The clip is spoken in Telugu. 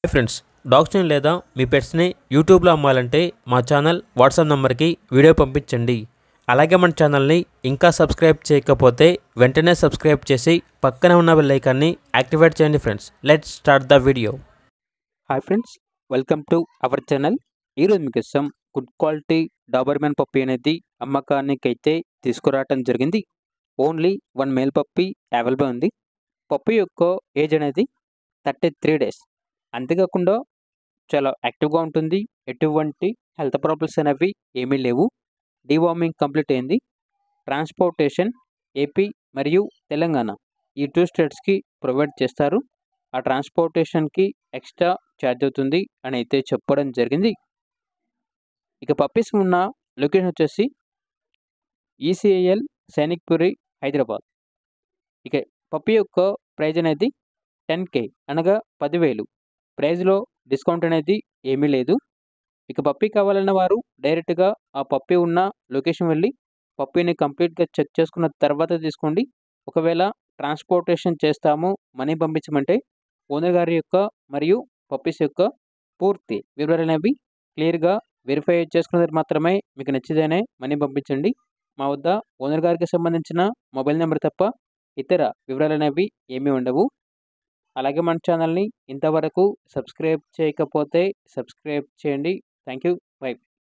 హాయ్ ఫ్రెండ్స్ డాగ్స్ని లేదా మీ పెట్స్ని యూట్యూబ్లో అమ్మాలంటే మా ఛానల్ వాట్సాప్ నెంబర్కి వీడియో పంపించండి అలాగే మన ఛానల్ని ఇంకా సబ్స్క్రైబ్ చేయకపోతే వెంటనే సబ్స్క్రైబ్ చేసి పక్కనే ఉన్న బెల్ ఐకాన్ని యాక్టివేట్ చేయండి friends let's start the video hi friends welcome to our channel ఈరోజు మీకు ఇష్టం గుడ్ క్వాలిటీ డాబర్మెన్ పప్పి అనేది అమ్మకానికి అయితే తీసుకురావటం జరిగింది only one male puppy available ఉంది పప్పి యొక్క ఏజ్ అనేది థర్టీ త్రీ డేస్ అంతేకాకుండా చాలా యాక్టివ్గా ఉంటుంది ఎటువంటి హెల్త్ ప్రాబ్లమ్స్ అనేవి ఏమీ లేవు డీవార్మింగ్ కంప్లీట్ అయింది ట్రాన్స్పోర్టేషన్ ఏపీ మరియు తెలంగాణ ఈ టూ స్టేట్స్కి ప్రొవైడ్ చేస్తారు ఆ ట్రాన్స్పోర్టేషన్కి ఎక్స్ట్రా ఛార్జ్ అవుతుంది అని అయితే చెప్పడం జరిగింది ఇక పప్పీస్ ఉన్న లొకేషన్ వచ్చేసి ఈసీఐఎల్ సైనిక్పురి హైదరాబాద్ ఇక పప్పీ యొక్క ప్రైజ్ అనేది టెన్ కే అనగా పదివేలు ప్రైజ్లో డిస్కౌంట్ అనేది ఏమీ లేదు ఇక పప్పీ కావాలన్న వారు డైరెక్ట్గా ఆ పప్పీ ఉన్న లొకేషన్ వెళ్ళి పప్పీని కంప్లీట్గా చెక్ చేసుకున్న తర్వాత తీసుకోండి ఒకవేళ ట్రాన్స్పోర్టేషన్ చేస్తాము మనీ పంపించమంటే ఓనర్ గారి యొక్క మరియు పప్పీస్ యొక్క పూర్తి వివరాలు అనేవి క్లియర్గా వెరిఫై చేసుకున్నది మాత్రమే మీకు నచ్చితేనే మనీ పంపించండి మా వద్ద ఓనర్ గారికి సంబంధించిన మొబైల్ నెంబర్ తప్ప ఇతర వివరాలు అనేవి ఏమీ ఉండవు అలాగే మన ఛానల్ని ఇంతవరకు సబ్స్క్రైబ్ చేయకపోతే సబ్స్క్రైబ్ చేయండి థ్యాంక్ యూ బై